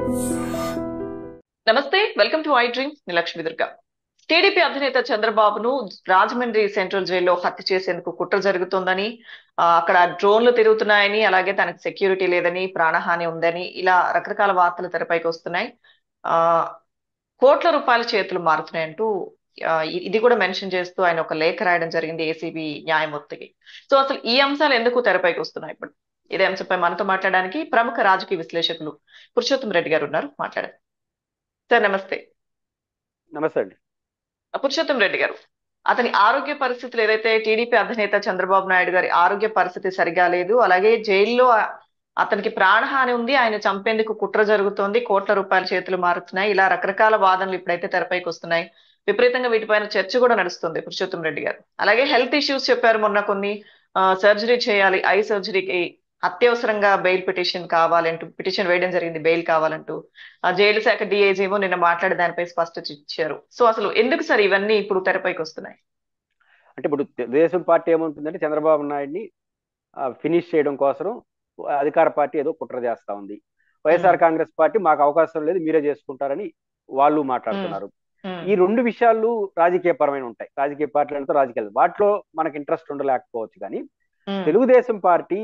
నమస్తే welcome to I dream నిలక్ష్మి Durga TDP అధినేత చంద్రబాబును రాజమండ్రి సెంట్రల్ జైల్లో హత్య చేసేందుకు కుట్ర జరుగుతోందని ఆ, అక్కడ డ్రోన్లు తిరుగుతున్నాయని అలాగే తనకు సెక్యూరిటీ లేదని ప్రాణహాని ఉందని ఇలా రకరకాల వార్తలు తెరపైకి వస్తున్నాయి ఆ కోట్ల రూపాయల చేతులు మారుతున్నాయంటూ ఆ, ఇ- ఇది కూడా మెన్షన్ చేస్తూ ఆయన ఒక లేఖ రాయడం జరిగింది ఏసీబీ న్యాయమూర్తికి సో అసలు ఈ అంశాలు ఎందుకు తెరపైకి వస్తున్నాయి ఇప్పుడు ఇదే అంశంపై మనతో మాట్లాడడానికి ప్రముఖ రాజకీయ విశ్లేషకులు పురుషోత్తం రెడ్డి గారు ఉన్నారు మాట్లాడారు సార్ నమస్తే నమస్తే అండి పురుషోత్తం రెడ్డి గారు అతని ఆరోగ్య పరిస్థితులు ఏదైతే టీడీపీ అధినేత చంద్రబాబు నాయుడు గారి ఆరోగ్య పరిస్థితి సరిగా లేదు అలాగే జైల్లో ఆ- అతనికి ప్రాణహాని ఉంది ఆయన చంపేందుకు కుట్ర జరుగుతోంది కోట్ల రూపాయల చేతులు మారుతున్నాయి ఇలా రకరకాల వాదనలు ఇప్పుడైతే తెరపైకి వస్తున్నాయి విపరీతంగా వీటిపైన చర్చ కూడా నడుస్తుంది పురుషోత్తం రెడ్డి గారు అలాగే హెల్త్ ఇష్యూస్ చెప్పారు మొన్న కొన్ని సర్జరీ చేయాలి ఐ సర్జరీకి అత్యవసరంగా బెయిల్ పిటిషన్ కావాలంటూ పిటిషన్ వేయడం జరిగింది బెయిల్ కావాలంటూ ఆ జైలు శాఖ డిఐజీ ఏమో నిన్న మాట్లాడి దానిపై స్పష్టత ఇచ్చారు సో అసలు ఎందుకు సార్ ఇవన్నీ ఇప్పుడు తెరపైకి వస్తున్నాయి అంటే ఇప్పుడు తెలుగుదేశం పార్టీ ఏముంటుందంటే చంద్రబాబు నాయుడిని ఫినిష్ చేయడం కోసం అధికార పార్టీ ఏదో కుట్ర చేస్తా ఉంది వైఎస్ఆర్ కాంగ్రెస్ పార్టీ మాకు అవకాశం లేదు మీరే చేసుకుంటారని వాళ్ళు మాట్లాడుతున్నారు ఉమ్, ఈ రెండు విషయాలు రాజకీయ పరమైన ఉంటాయి రాజకీయ పార్టీలతో రాజకీయాలు వాటిలో మనకి ఇంట్రెస్ట్ ఉండలేకపోవచ్చు కానీ ఉమ్, తెలుగుదేశం పార్టీ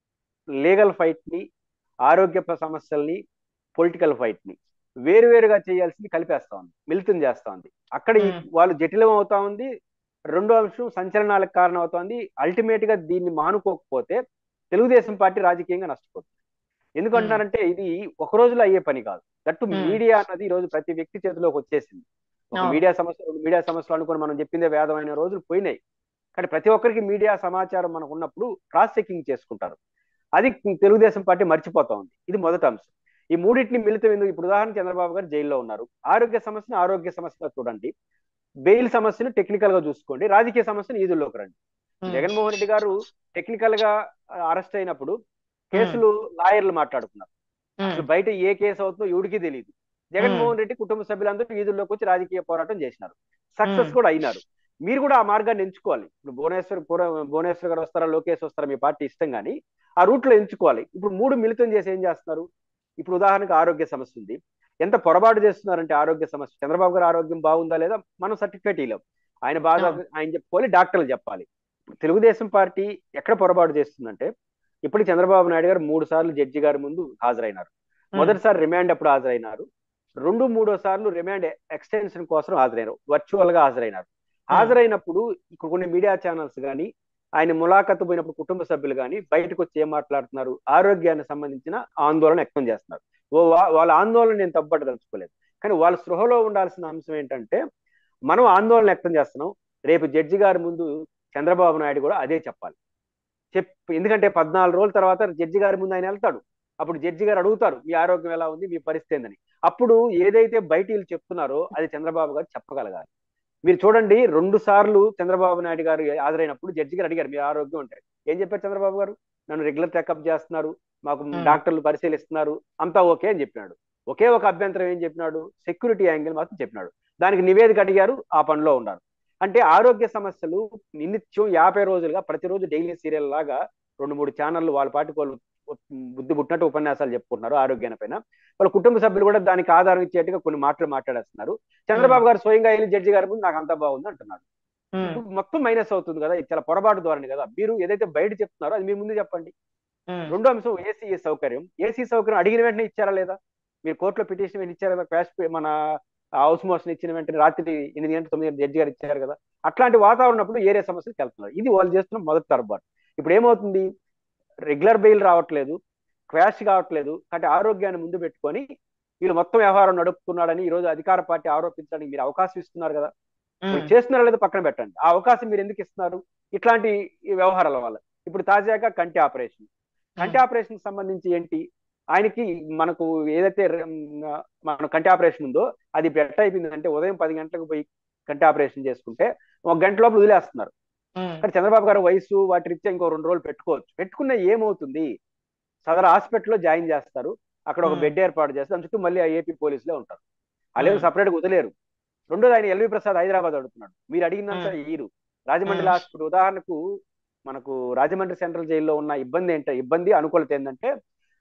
లీగల్ ఫైట్ ని ఆరోగ్య ప- సమస్యల్ని పొలిటికల్ ఫైట్ ని వేరువేరుగా చేయాల్సింది కలిపేస్తా ఉంది మిళితం చేస్తా ఉంది అక్కడ ఈ- మ్మ్. వాళ్ళు జటిలం అవుతా ఉంది రెండో అంశం సంచలనాలకు కారణం అవుతోంది అల్టిమేట్ గా దీన్ని మానుకోకపోతే తెలుగుదేశం పార్టీ రాజకీయంగా నష్టపోతుంది ఎందుకంటున్నారంటే ఇది ఒక రోజులో అయ్యే పని కాదు దట్టు మ్మ్. మీడియా అన్నది ఈ రోజు ప్రతి వ్యక్తి చేతిలోకి వచ్చేసింది ఒక అవును. మీడియా సమస్య రెండు మీడియా సమస్యలు అనుకుని మనం చెప్పిందే వేదమైన రోజులు పోయినాయి కానీ ప్రతి ఒక్కరికి మీడియా సమాచారం మనకు ఉన్నప్పుడు క్రాస్ చెకింగ్ చేసుకుంటారు అది తెలుగుదేశం పార్టీ మర్చిపోతా ఉంది ఇది మొదటి అంశం ఈ మూడింటిని మిళితం ఎందుకు ఇప్పుడు ఉదాహరణ చంద్రబాబు గారు జైల్లో ఉన్నారు ఆరోగ్య సమస్యను ఆరోగ్య సమస్యగా చూడండి బెయిల్ సమస్యను టెక్నికల్ గా చూసుకోండి రాజకీయ సమస్యను ఈదుల్లోకి రండి ఉమ్, జగన్మోహన్ రెడ్డి గారు టెక్నికల్ గా అరెస్ట్ అయినప్పుడు కేసులు లాయర్లు మాట్లాడుకున్నారు ఉమ్, అసలు బయట ఏ కేసు అవుతుందో ఎవడికి తెలియదు జగన్మోహన్ రెడ్డి కుటుంబ సభ్యులందరూ వీధుల్లోకి వచ్చి రాజకీయ పోరాటం చేసినారు సక్సెస్ మ్మ్. కూడా అయినారు మీరు కూడా ఆ మార్గాన్ని ఎంచుకోవాలి ఇప్పుడు భువనేశ్వర్ పూర- భువనేశ్వర్ గారు వస్తారా లోకేష్ వస్తారా మీ పార్టీ ఇష్టం కానీ ఆ రూట్ లో ఎంచుకోవాలి ఇప్పుడు మూడు మిళితం చేసి ఏం చేస్తున్నారు ఇప్పుడు ఉదాహరణకు ఆరోగ్య సమస్య ఉంది ఎంత పొరపాటు చేస్తున్నారంటే ఆరోగ్య సమస్య చంద్రబాబు గారు ఆరోగ్యం బాగుందా లేదా మనం సర్టిఫికేట్ ఇవ్వలేం ఆయన బాగా అవును. ఆయన చెప్పుకోవాలి డాక్టర్లు చెప్పాలి తెలుగుదేశం పార్టీ ఎక్కడ పొరపాటు చేస్తుందంటే ఇప్పుడు చంద్రబాబు నాయుడు గారు మూడు సార్లు జడ్జి గారి ముందు హాజరైనారు ఉమ్, మొదటిసారి రిమాండ్ అప్పుడు హాజరైనారు రెండు మూడో సార్లు రిమాండ్ ఎక్స్టెన్షన్ కోసం హాజరైనారు వర్చువల్ గా హాజరైనారు హాజరైనప్పుడు ఇక్కడ కొన్ని మీడియా ఛానల్స్ కానీ ఆయన ములాఖతు పోయినప్పుడు కుటుంబ సభ్యులు కానీ బయటకు వచ్చి ఏం మాట్లాడుతున్నారు ఆరోగ్యానికి సంబంధించిన ఆందోళన వ్యక్తం చేస్తున్నారు ఓ వా- వాళ్ళ ఆందోళన నేను తప్పట్టదలుచుకోలేదు కానీ వాళ్ళ స్పృహలో ఉండాల్సిన అంశం ఏంటంటే మనం ఆందోళన వ్యక్తం చేస్తున్నాం రేపు జడ్జి గారి ముందు చంద్రబాబు నాయుడు కూడా అదే చెప్పాలి చెప్ ఎందుకంటే పద్నాలుగు రోజుల తర్వాత జడ్జి గారి ముందు ఆయన వెళ్తాడు అప్పుడు జడ్జి గారు అడుగుతారు మీ ఆరోగ్యం ఎలా ఉంది మీ పరిస్థితి ఏందని అప్పుడు ఏదైతే బయట వీళ్ళు చెప్తున్నారో అది చంద్రబాబు గారు చెప్పగలగాలి మీరు చూడండి రెండు సార్లు చంద్రబాబు నాయుడు గారు హాజరైనప్పుడు జడ్జి గారు అడిగారు మీ ఆరోగ్యం అంటే ఏం చెప్పారు చంద్రబాబు గారు నన్ను రెగ్యులర్ చెకప్ చేస్తున్నారు మాకు Hmm. డాక్టర్లు పరిశీలిస్తున్నారు అంతా ఓకే అని చెప్పినాడు ఒకే ఒక అభ్యంతరం ఏం చెప్పినాడు సెక్యూరిటీ యాంగిల్ మాత్రం చెప్పినాడు దానికి నివేదిక అడిగారు ఆ పనిలో ఉన్నారు అంటే ఆరోగ్య సమస్యలు నిత్యం యాభై రోజులుగా ప్రతిరోజు డైలీ సీరియల్ లాగా రెండు మూడు ఛానళ్ళు వాళ్ళ పాటికి వాళ్ళు బుద్ధి పుట్టినట్టు ఉపన్యాసాలు చెప్పుకుంటున్నారు ఆరోగ్యాన్ని పైన వాళ్ళ కుటుంబ సభ్యులు కూడా దానికి ఆధారం ఇచ్చేట్టుగా కొన్ని మాటలు మాట్లాడేస్తున్నారు చంద్రబాబు గారు స్వయంగా వెళ్ళి జడ్జి గారి ముందు నాకు అంతా బాగుంది అంటున్నాడు ఉమ్, ఇప్పుడు మొత్తం మైనస్ అవుతుంది కదా ఇది చాలా పొరపాటు ధోరణి కదా మీరు ఏదైతే బయట చెప్తున్నారో అది మీ ముందు చెప్పండి ఉమ్, రెండో అంశం ఏసీ సౌకర్యం ఏసీ సౌకర్యం అడిగిన వెంటనే ఇచ్చారా లేదా మీరు కోర్టులో పిటిషన్ వెంటనే ఇచ్చారా క్వాష్ మన హౌస్ మోషన్ ఇచ్చిన వెంటనే రాత్రి ఎనిమిది గంటల తొమ్మిది గంటల జడ్జి గారు ఇచ్చారు కదా అట్లాంటి వాతావరణం ఉన్నప్పుడు ఏరియా సమస్యలకు వెళ్తున్నారు ఇది వాళ్ళు చేస్తున్న మొదటి తరబాటు ఇప్పుడు ఏమవుతుంది రెగ్యులర్ బెయిల్ రావట్లేదు క్వాష్ కావట్లేదు కాబట్టి ఆరోగ్యాన్ని ముందు పెట్టుకొని వీళ్ళు మొత్తం వ్యవహారం నడుపుతున్నాడని ఈ రోజు అధికార పార్టీ ఆరోపించడానికి మీరు అవకాశం ఇస్తున్నారు కదా ఉమ్, ఇప్పుడు చేస్తున్నారో లేదో పక్కన పెట్టండి ఆ అవకాశం మీరు ఎందుకు ఇస్తున్నారు ఇట్లాంటి ఈ వ్యవహారాల వల్ల ఇప్పుడు తాజాగా కంటి ఆపరేషన్ కంటి ఆపరేషన్ సంబంధించి ఏంటి ఆయనకి మనకు ఏదైతే ర- మ్, మన కంటి ఆపరేషన్ ఉందో అది బెట్ అయిపోయింది అంటే ఉదయం పది గంటలకు పోయి కంటి ఆపరేషన్ చేసుకుంటే ఒక గంట లోపల వదిలేస్తున్నారు ఉమ్, కానీ చంద్రబాబు గారు వయసు వాటి రీత్యా ఇంకో రెండు రోజులు పెట్టుకోవచ్చు పెట్టుకున్న ఏమవుతుంది సదర్ హాస్పిటల్లో జాయిన్ చేస్తారు అక్కడ ఒక Hmm. బెడ్ ఏర్పాటు చేస్తారు దాని చుట్టూ మళ్ళీ ఆ ఏపీ పోలీసులే ఉంటారు వాళ్ళు Hmm. సపరేట్గా వదిలేరు రెండోది ఆయన ఎల్వి ప్రసాద్ హైదరాబాద్ అడుగుతున్నాడు మీరు అడిగినంత ఈరు రాజమండ్రి Hmm. హాస్పిటల్ ఉదాహరణకు మనకు రాజమండ్రి సెంట్రల్ జైల్లో ఉన్న ఇబ్బంది ఏంటో ఇబ్బంది అనుకూలత ఏంటంటే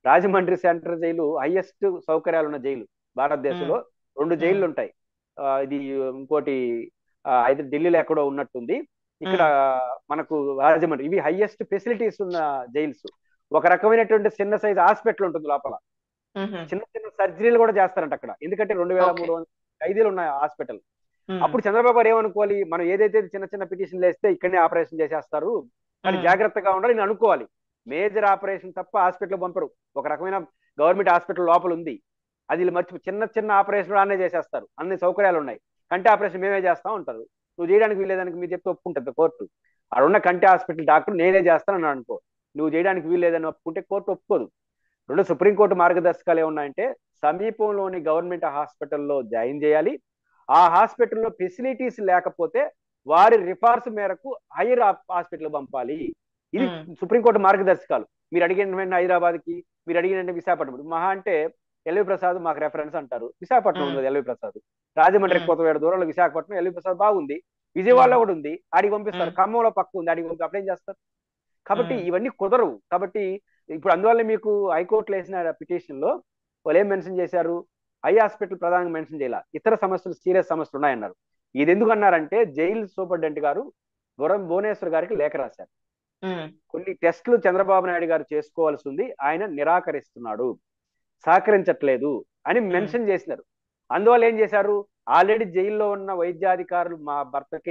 రాజమండ్రి సెంట్రల్ జైలు హైయెస్ట్ సౌకర్యాలు ఉన్న జైలు భారతదేశంలో రెండు జైళ్ళు ఉంటాయి ఆ, ఇది ఇంకోటి ఆ, అయితే ఢిల్లీలో ఎక్కడో ఉన్నట్టుంది ఇక్కడ మనకు రాజమండ్రి ఇవి హైయెస్ట్ ఫెసిలిటీస్ ఉన్న జైల్స్ ఒక రకమైనటువంటి చిన్న సైజ్ హాస్పిటల్ ఉంటుంది లోపల మ్మ్. చిన్న చిన్న సర్జరీలు కూడా చేస్తారంట అక్కడ ఎందుకంటే రెండు వేల Okay. మూడు వందల ఖైదీలు ఉన్నాయి హాస్పిటల్ మ్మ్. అప్పుడు చంద్రబాబు గారు ఏమనుకోవాలి మనం ఏదైతే చిన్న చిన్న పిటిషన్లు వేస్తే ఇక్కడనే ఆపరేషన్ చేసేస్తారు కానీ మ్మ్. జాగ్రత్తగా ఉండాలి నేను అనుకోవాలి మేజర్ ఆపరేషన్ తప్ప హాస్పిటల్ పంపరు ఒక రకమైన గవర్నమెంట్ హాస్పిటల్ లోపల ఉంది అది వీళ్ళు మర్చి చిన్న చిన్న ఆపరేషన్ కూడా అన్నే చేసేస్తారు అన్ని సౌకర్యాలు ఉన్నాయి కంటి ఆపరేషన్ మేమే చేస్తాం ఉంటారు నువ్వు చేయడానికి వీల్లేదానికి మీరు చెప్తే ఒప్పుకుంటుంది కోర్టు అక్కడ ఉన్న కంటి హాస్పిటల్ డాక్టర్ నేనే చేస్తానని అనుకో నువ్వు చేయడానికి వీల్లేదని ఒప్పుకుంటే కోర్టు ఒప్పుకోదు రెండు సుప్రీంకోర్టు మార్గదర్శకాలు ఏమున్నాయంటే సమీపంలోని గవర్నమెంట్ హాస్పిటల్లో జాయిన్ చేయాలి ఆ హాస్పిటల్లో ఫెసిలిటీస్ లేకపోతే వారి రిఫార్స్ మేరకు హైయర్ హాస్పిటల్ పంపాలి ఇది మ్మ్. సుప్రీంకోర్టు మార్గదర్శకాలు మీరు అడిగిన వెంటనే హైదరాబాద్ కి మీరు అడిగిన వెంటనే విశాఖపట్నం మహా అంటే ఎల్వి ప్రసాద్ మాకు రెఫరెన్స్ అంటారు విశాఖపట్నం మ్మ్. ఉంది ఎల్వి ప్రసాద్ రాజమండ్రి మ్మ్. కొత్త దూరంలో విశాఖపట్నం ఎల్వి ప్రసాద్ బాగుంది విజయవాడలో కూడా ఉంది ఆడికి పంపిస్తారు మ్మ్. ఖమ్మంలో పక్క ఉంది ఆడికి పంపి అప్పుడేం చేస్తారు కాబట్టి మ్మ్. ఇవన్నీ కుదరవు కాబట్టి ఇప్పుడు అందువల్ల మీకు హైకోర్టులో వేసిన పిటిషన్ లో వాళ్ళు ఏం మెన్షన్ చేశారు ఐ హాస్పిటల్ ప్రధానంగా మెన్షన్ చేయాల ఇతర సమస్యలు సీరియస్ సమస్యలు ఉన్నాయన్నారు ఇది ఎందుకు అన్నారంటే జైలు సూపరింటెండెంట్ గారు గురం భువనేశ్వర్ గారికి లేఖ రాశారు మ్మ్. కొన్ని టెస్టులు చంద్రబాబు నాయుడు గారు చేసుకోవాల్సి ఉంది ఆయన నిరాకరిస్తున్నాడు సహకరించట్లేదు అని మెన్షన్ చేసినారు అందువల్ల ఏం చేశారు ఆల్రెడీ జైల్లో ఉన్న వైద్యాధికారులు మా భర్తకి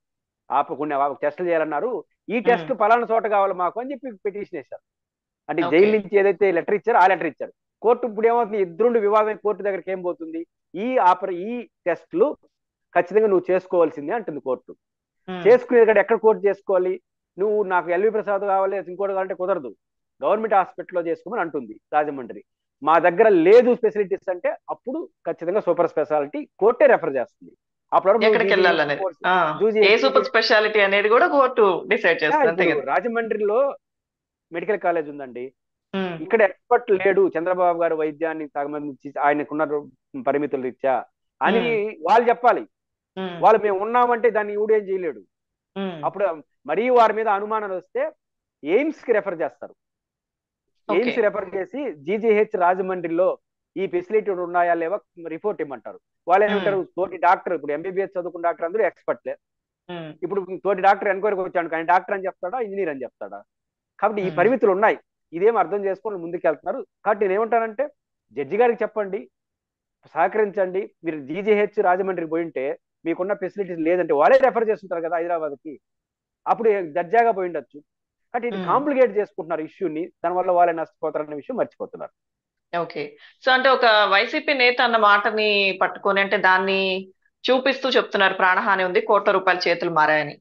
ఆప కొన్ని టెస్టులు చేయాలన్నారు ఈ టెస్ట్ పలానా చోట కావాలి మాకు అని చెప్పి పిటిషన్ వేశారు అంటే Okay. జైలు నుంచి ఏదైతే లెటర్ ఇచ్చారో ఆ లెటర్ ఇచ్చారు కోర్టు ఇప్పుడు ఏమవుతుంది ఇద్దరుండి వివాదం కోర్టు దగ్గరికి ఏం పోతుంది ఈ ఆపర ఈ టెస్టులు ఖచ్చితంగా నువ్వు చేసుకోవాల్సిందే అంటుంది కోర్టు మ్మ్. చేసుకునేది ఇక్కడ ఎక్కడ కోర్టు చేసుకోవాలి నువ్వు నాకు ఎల్వి ప్రసాద్ కావాలి ఇంకోటి కావాలంటే కుదరదు గవర్నమెంట్ హాస్పిటల్లో చేసుకోమని అంటుంది రాజమండ్రి మా దగ్గర లేదు ఫెసిలిటీస్ అంటే అప్పుడు ఖచ్చితంగా సూపర్ స్పెషాలిటీ కోర్టే రెఫర్ చేస్తుంది అప్పుడు వరకు నువ్వు ఎక్కడికి DG వెళ్ళాలనేది కోర్సు- ఆ. జూజీ- ఏ సూపర్ స్పెషాలిటీ అనేది కూడా కోర్టు డిసైడ్ చేస్తుంది అంతే ఇప్పుడు కదా రాజమండ్రిలో మెడికల్ కాలేజ్ ఉందండి మ్మ్. ఇక్కడ ఎక్స్పర్ట్ లేడు చంద్రబాబు గారు వైద్యాన్ని సంబంధించి ఆయనకున్న పరిమితులు ఇచ్చా అని వాళ్ళు చెప్పాలి మ్మ్. వాళ్ళు మేము ఉన్నామంటే దాన్ని ఊడేం చేయలేడు మ్మ్. అప్పుడు మరీ వారి మీద అనుమానాలు వస్తే ఎయిమ్స్ కి రెఫర్ చేస్తారు Okay. ఎయిమ్స్ రెఫర్ చేసి జీజీహెచ్ రాజమండ్రిలో ఈ ఫెసిలిటీ ఉన్నాయా లేవా రిపోర్ట్ ఇమ్మంటారు వాళ్ళు ఏమంటారు తోటి డాక్టర్ ఇప్పుడు ఎంబీబీఎస్ చదువుకున్న డాక్టర్ అందరూ ఎక్స్పర్ట్లే మ్మ్. ఇప్పుడు తోటి డాక్టర్ ఎంక్వైరీకి వచ్చాడు కానీ డాక్టర్ అని చెప్తాడా ఇంజనీర్ అని చెప్తాడా కాబట్టి ఈ Hmm. పరిమితులు ఉన్నాయి ఇదేం అర్థం చేసుకొని ముందుకు వెళ్తున్నారు కాబట్టి నేను ఏమంటానంటే జడ్జి గారికి చెప్పండి సహకరించండి మీరు జీజీహెచ్ రాజమండ్రికి పోయి ఉంటే మీకున్న ఫెసిలిటీస్ లేదంటే వాళ్ళే రెఫర్ చేస్తుంటారు కదా హైదరాబాద్కి అప్పుడు దర్జాగా పోయి ఉండొచ్చు కాబట్టి ఇది Hmm. కాంప్లికేట్ చేసుకుంటున్నారు ఇష్యూని దానివల్ల వాళ్ళే నష్టపోతారన్న విషయం మర్చిపోతున్నారు ఓకే సో అంటే ఒక వైసీపీ నేత అన్న మాటని పట్టుకొని అంటే దాన్ని చూపిస్తూ చెప్తున్నారు ప్రాణహాని ఉంది కోట్ల రూపాయల చేతులు మారాయని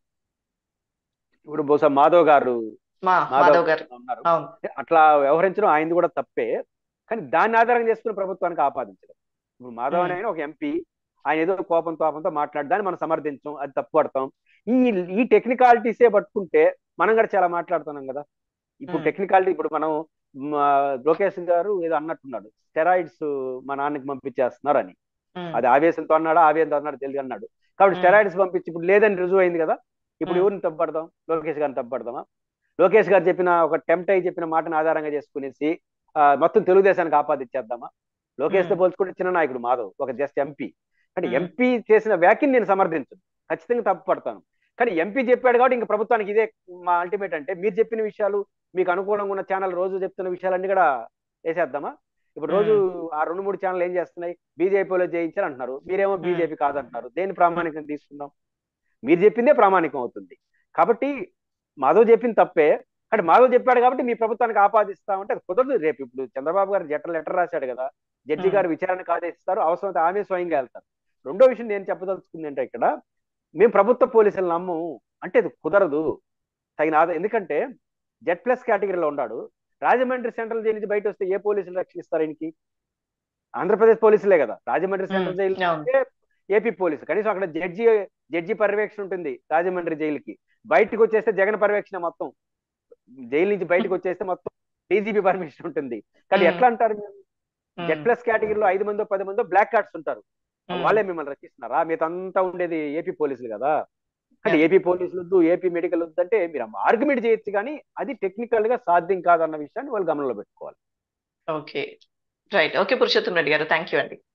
ఇప్పుడు బహుశా మాధవ్ గారు మా మాధవ్ గారు ఉన్నారు అవును అట్లా వ్యవహరించడం ఆయనది కూడా తప్పే కానీ దాన్ని ఆధారం చేసుకుని ప్రభుత్వానికి ఆపాదించడం ఇప్పుడు మాధవ్ అని ఆయన ఒక ఎంపీ ఆయన ఏదో కోపం కోపంతో మాట్లాడదాన్ని మనం సమర్థించం అది తప్పు పడతాం ఈ ఈ టెక్నికాలిటీసే పట్టుకుంటే మనం కూడా చాలా మాట్లాడుతున్నాం కదా ఇప్పుడు Hmm. టెక్నికాలిటీ ఇప్పుడు మనం మ, లోకేష్ గారు ఏదో అన్నట్టున్నాడు స్టెరాయిడ్స్ మా నాన్నకి పంపించేస్తున్నారు అని మ్మ్. అది ఆవేశంతో అన్నాడా ఆవేశంతో అన్నాడు తెలియదు అన్నాడు కాబట్టి Hmm. స్టెరాయిడ్స్ పంపించి ఇప్పుడు లేదని రుజువు అయింది కదా ఇప్పుడు Hmm. ఎవరిని తప్పడదాం లోకేష్ గారిని తప్పడదామా లోకేష్ గారు చెప్పిన ఒక టెంప్ట్ అయి చెప్పిన మాటను ఆధారంగా చేసుకునేసి ఆ, మొత్తం తెలుగుదేశానికి ఆపాదించేద్దామా లోకేష్ తో Hmm. పోల్చుకుంటే చిన్న నాయకుడు మాధవ్ ఒక జస్ట్ ఎంపీ అంటే Hmm. ఎంపీ చేసిన వ్యాఖ్యని నేను సమర్థించను ఖచ్చితంగా తప్పు పడతాను కానీ ఎంపీ చెప్పాడు కాబట్టి ఇంకా ప్రభుత్వానికి ఇదే మా అల్టిమేట్ అంటే మీరు చెప్పిన విషయాలు మీకు అనుకూలంగా ఉన్న ఛానల్ రోజు చెప్తున్న విషయాలన్నీ కూడా వేసేద్దామా ఇప్పుడు రోజు ఆ రెండు మూడు ఛానల్ ఏం చేస్తున్నాయి బీజేపీలో జయించారు అంటున్నారు మీరేమో Hmm. బీజేపీ కాదంటున్నారు దేని ప్రామాణికం తీసుకుందాం మీరు చెప్పిందే ప్రామాణికం అవుతుంది కాబట్టి మాధవ్ చెప్పింది తప్పే అంటే మాధవ్ చెప్పాడు కాబట్టి మీ ప్రభుత్వానికి ఆపాదిస్తామంటే అది కుదరదు రేపు ఇప్పుడు చంద్రబాబు గారు జట్ట లెటర్ రాశాడు కదా జడ్జి Hmm. గారు విచారణకు ఆదేశిస్తారు అవసరమైతే ఆమె స్వయంగా వెళ్తారు రెండో విషయం నేను చెప్పదలుచుకుంది అంటే ఇక్కడ మేము ప్రభుత్వ పోలీసులు నమ్మము అంటే అది కుదరదు తగిన ఆదా ఎందుకంటే జెడ్ ప్లస్ కేటగిరీలో ఉన్నాడు రాజమండ్రి సెంట్రల్ జైలు నుంచి బయట వస్తే ఏ పోలీసులు రక్షిస్తారు ఆయనకి ఆంధ్రప్రదేశ్ పోలీసులే కదా రాజమండ్రి సెంట్రల్ జైలు అవును ఏపీ పోలీసు కనీసం అక్కడ జడ్జి జడ్జి పర్యవేక్షణ ఉంటుంది రాజమండ్రి జైలుకి బయటకు వచ్చేస్తే జగన్ పర్యవేక్షణ మొత్తం జైలు నుంచి బయటకు వచ్చేస్తే మొత్తం డీజీపీ పర్మిషన్ ఉంటుంది కానీ Hmm. ఎట్లా అంటారు మీరు మ్మ్. జెడ్ ప్లస్ కేటగిరీలో ఐదు మందో పది మందో బ్లాక్ కార్డ్స్ ఉంటారు మ్మ్. వాళ్ళే మిమ్మల్ని రక్షిస్తున్నారా మీతంతా ఉండేది ఏపీ పోలీసులు కదా అంటే Yeah. ఏపీ పోలీసులు వద్దు ఏపీ మెడికల్ వద్దు అంటే మీరు ఆర్గ్యుమెంట్ చేయొచ్చు కానీ అది టెక్నికల్ గా సాధ్యం కాదన్న విషయాన్ని వాళ్ళు గమనంలో పెట్టుకోవాలి okay right okay Purushottam Reddy garu thank you అండి